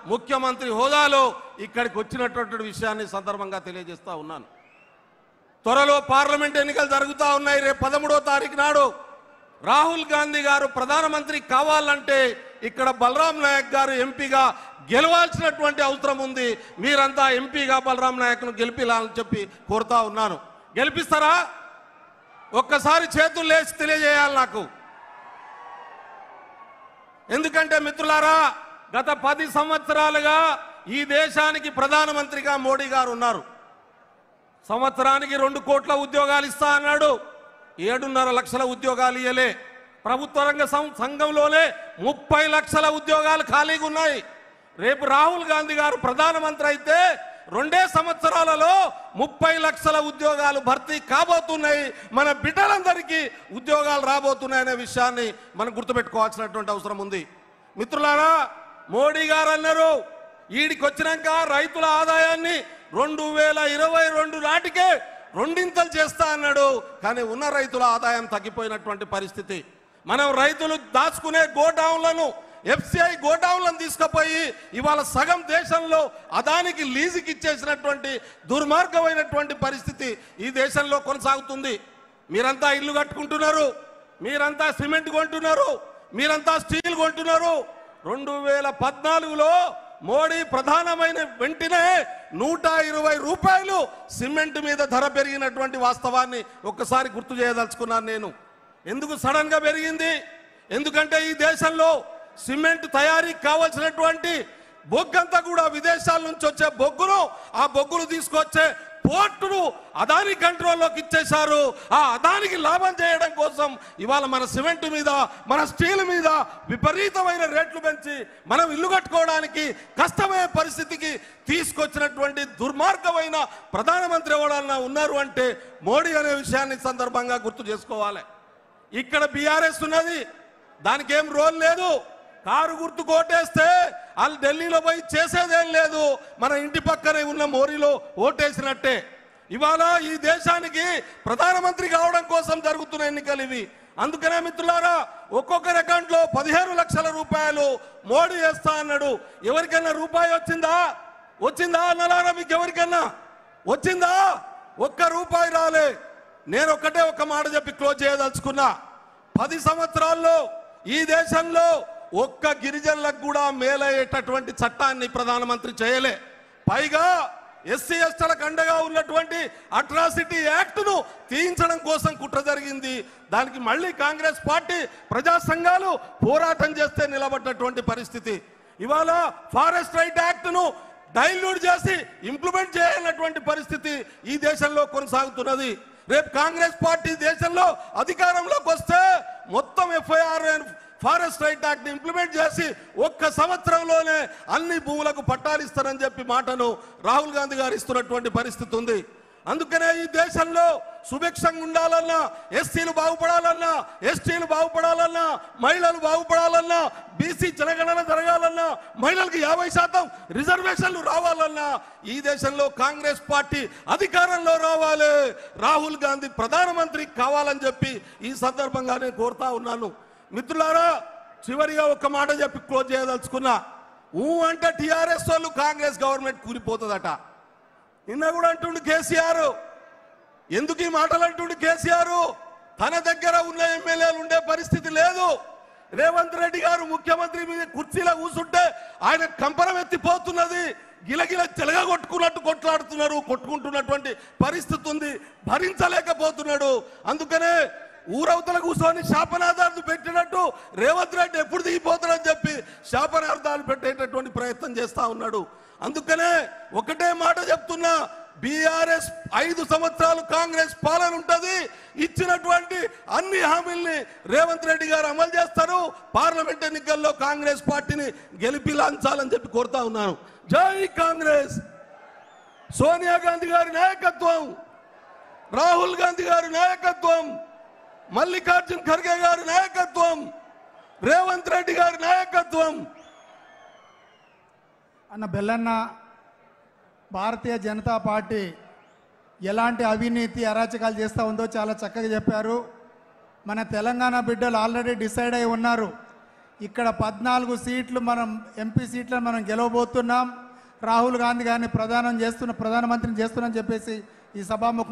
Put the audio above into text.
ముఖ్యమంత్రి హోదాలో ఇక్కడికి వచ్చినటువంటి విషయాన్ని సందర్భంగా తెలియజేస్తా ఉన్నాను త్వరలో పార్లమెంట్ ఎన్నికలు జరుగుతూ ఉన్నాయి రేపు పదమూడో తారీఖు నాడు రాహుల్ గాంధీ గారు ప్రధానమంత్రి కావాలంటే ఇక్కడ బలరాం నాయక్ గారు ఎంపీగా గెలవాల్సినటువంటి అవసరం ఉంది మీరంతా ఎంపీగా బలరాం నాయక్ను గెలిపిలాలని చెప్పి కోరుతా ఉన్నాను గెలిపిస్తారా ఒక్కసారి చేతులు లేచి తెలియజేయాలి నాకు ఎందుకంటే మిత్రులారా గత పది సంవత్సరాలుగా ఈ దేశానికి ప్రధానమంత్రిగా మోడీ గారు ఉన్నారు సంవత్సరానికి రెండు కోట్ల ఉద్యోగాలు ఇస్తా అన్నాడు ఏడున్నర లక్షల ఉద్యోగాలు ఇయ్యలే ప్రభుత్వ రంగ సం- సంఘంలోనే ముప్పై లక్షల ఉద్యోగాలు ఖాళీగా ఉన్నాయి రేపు రాహుల్ గాంధీ గారు ప్రధానమంత్రి అయితే రెండే సంవత్సరాలలో ముప్పై లక్షల ఉద్యోగాలు భర్తీ కాబోతున్నాయి మన బిడ్డలందరికీ ఉద్యోగాలు రాబోతున్నాయనే విషయాన్ని మనం గుర్తుపెట్టుకోవాల్సినటువంటి అవసరం ఉంది మిత్రులారా మోడీ గారు అన్నారు ఈడికి వచ్చినాక రైతుల ఆదాయాన్ని రెండు వేల ఇరవై రెండు నాటికే రెండింతలు చేస్తా అన్నాడు కానీ ఉన్న రైతుల ఆదాయం తగ్గిపోయినటువంటి పరిస్థితి మనం రైతులు దాచుకునే గోడౌన్లను ఎఫ్సిఐ గోడౌన్లను తీసుకుపోయి ఇవాళ సగం దేశంలో అదానికి లీజుకి ఇచ్చేసినటువంటి దుర్మార్గమైనటువంటి పరిస్థితి ఈ దేశంలో కొనసాగుతుంది మీరంతా ఇల్లు కట్టుకుంటున్నారు మీరంతా సిమెంట్ కొంటున్నారు మీరంతా స్టీల్ కొంటున్నారు రెండు వేల పద్నాలుగులో మోడీ ప్రధానమైన వెంటనే నూట ఇరవై రూపాయలు సిమెంట్ మీద ధర పెరిగినటువంటి వాస్తవాన్ని ఒక్కసారి గుర్తు చేయదలుచుకున్నాను నేను ఎందుకు సడన్ గా పెరిగింది ఎందుకంటే ఈ దేశంలో సిమెంట్ తయారీకి కావలసినటువంటి బొగ్గంతా కూడా విదేశాల నుంచి వచ్చే బొగ్గును ఆ బొగ్గును తీసుకొచ్చే పోర్టును అదాని కంట్రోల్లోకి ఇచ్చేశారు ఆ అదానికి లాభం చేయడం కోసం ఇవాళ మన సిమెంట్ మీద మన స్టీల్ మీద విపరీతమైన రేట్లు పెంచి మనం ఇల్లు కట్టుకోవడానికి కష్టమయ్యే పరిస్థితికి తీసుకొచ్చినటువంటి దుర్మార్గమైన ప్రధానమంత్రి ఎవరన్నా ఉన్నారు అంటే మోడీ అనే విషయాన్ని ఈ సందర్భంగా గుర్తు చేసుకోవాలి ఇక్కడ బీఆర్ఎస్ ఉన్నది దానికి ఏం రోల్ లేదు కారు గుర్తు కోటేస్తే వాళ్ళు ఢిల్లీలో పోయి చేసేదేం లేదు మన ఇంటి పక్కనే ఉన్న మోరీలో ఓటేసినట్టే ఇవాళ ఈ దేశానికి ప్రధానమంత్రి కావడం కోసం జరుగుతున్న ఎన్నికలు ఇవి అందుకనే మిత్రులారా ఒక్కొక్కరి అకౌంట్లో పదిహేను లక్షల రూపాయలు మోడీ వేస్తా అన్నాడు ఎవరికైనా రూపాయి వచ్చిందా వచ్చిందా అన్నలారా మీకు ఎవరికన్నా వచ్చిందా ఒక్క రూపాయి రాలే నేను ఒక్కటే ఒక్క మాట చెప్పి క్లోజ్ చేయదలుచుకున్నా పది సంవత్సరాల్లో ఈ దేశంలో ఒక్క గిరిజనులకు కూడా మేలయ్యేటటువంటి చట్టాన్ని ప్రధానమంత్రి చేయలే పైగా ఎస్సీ ఎస్టీలకు అండగా ఉన్నటువంటి అట్రాసిటీ యాక్ట్ ను తీయించడం కోసం కుట్ర జరిగింది దానికి మళ్ళీ కాంగ్రెస్ పార్టీ ప్రజా సంఘాలు పోరాటం చేస్తే నిలబడ్డటువంటి పరిస్థితి ఇవాళ ఫారెస్ట్ రైట్ యాక్ట్ ను డైల్యూట్ చేసి ఇంప్లిమెంట్ చేయాలన్నటువంటి పరిస్థితి ఈ దేశంలో కొనసాగుతున్నది రేపు కాంగ్రెస్ పార్టీ దేశంలో అధికారంలోకి వస్తే మొత్తం FIR forest right act implement చేసి ఒక్క సంవత్సరంలోనే అన్ని భూములకు పట్టాలు ఇస్తారని చెప్పి మాటను రాహుల్ గాంధీ గారు ఇస్తున్నటువంటి పరిస్థితి ఉంది అందుకనే ఈ దేశంలో సుభిక్షంగా ఉండాలన్నా ఎస్సీలు బాగుపడాలన్నా ఎస్టీలు బాగుపడాలన్నా మహిళలు బాగుపడాలన్నా బీసీ జనగణన జరగాలన్నా మహిళలకు యాభై శాతం రిజర్వేషన్లు రావాలన్నా ఈ దేశంలో కాంగ్రెస్ పార్టీ అధికారంలో రావాలి రాహుల్ గాంధీ ప్రధానమంత్రి కావాలని చెప్పి ఈ సందర్భంగా నేను కోరుతా ఉన్నాను మిత్రులారా చివరిగా ఒక మాట చెప్పి క్లోజ్ చేయదలుచుకున్నా ఊ అంటే టిఆర్ఎస్ వాళ్ళు కాంగ్రెస్ గవర్నమెంట్ కూలిపోతుందట నిన్న కూడా అంటుండు కేసీఆర్ ఎందుకు ఈ మాటలు అంటుండు కేసీఆర్ తన దగ్గర ఉన్న ఎమ్మెల్యేలు ఉండే పరిస్థితి లేదు రేవంత్ రెడ్డి గారు ముఖ్యమంత్రి మీద కుర్చీలో కూర్చుంటే ఆయన కంపరం ఎత్తిపోతున్నది గిలగిల చెలగ కొట్టుకున్నట్టు కొట్లాడుతున్నారు కొట్టుకుంటున్నటువంటి పరిస్థితి ఉంది భరించలేకపోతున్నాడు అందుకనే ఊరవతల కూర్చొని శాపనార్థాలు పెట్టినట్టు రేవంత్ రెడ్డి ఎప్పుడు దిగిపోతాడని చెప్పి శాపనార్థాలు పెట్టేటటువంటి ప్రయత్నం చేస్తా ఉన్నాడు అందుకనే ఒకటే మాట చెప్తున్నా బీఆర్ఎస్ ఐదు సంవత్సరాలు కాంగ్రెస్ పాలన ఉంటది ఇచ్చినటువంటి అన్ని హామీల్ని రేవంత్ రెడ్డి గారు అమలు చేస్తారు పార్లమెంట్ ఎన్నికల్లో కాంగ్రెస్ పార్టీని గెలిపి లాంచాలని చెప్పి కోరుతా ఉన్నాను జై కాంగ్రెస్ సోనియా గాంధీ గారి నాయకత్వం రాహుల్ గాంధీ గారి నాయకత్వం మల్లికార్జున్ ఖర్గే గారి నాయకత్వం రేవంత్ రెడ్డి గారి నాయకత్వం అన్న బెల్లన్న భారతీయ జనతా పార్టీ ఎలాంటి అవినీతి అరాచకాలు చేస్తూ ఉందో చాలా చక్కగా చెప్పారు మన తెలంగాణ బిడ్డలు ఆల్రెడీ డిసైడ్ అయి ఉన్నారు ఇక్కడ పద్నాలుగు సీట్లు మనం ఎంపీ సీట్లను మనం గెలవబోతున్నాం రాహుల్ గాంధీ గారిని ప్రధానం చేస్తున్న ప్రధానమంత్రిని చేస్తున్నాం చెప్పేసి ఈ సభాముఖం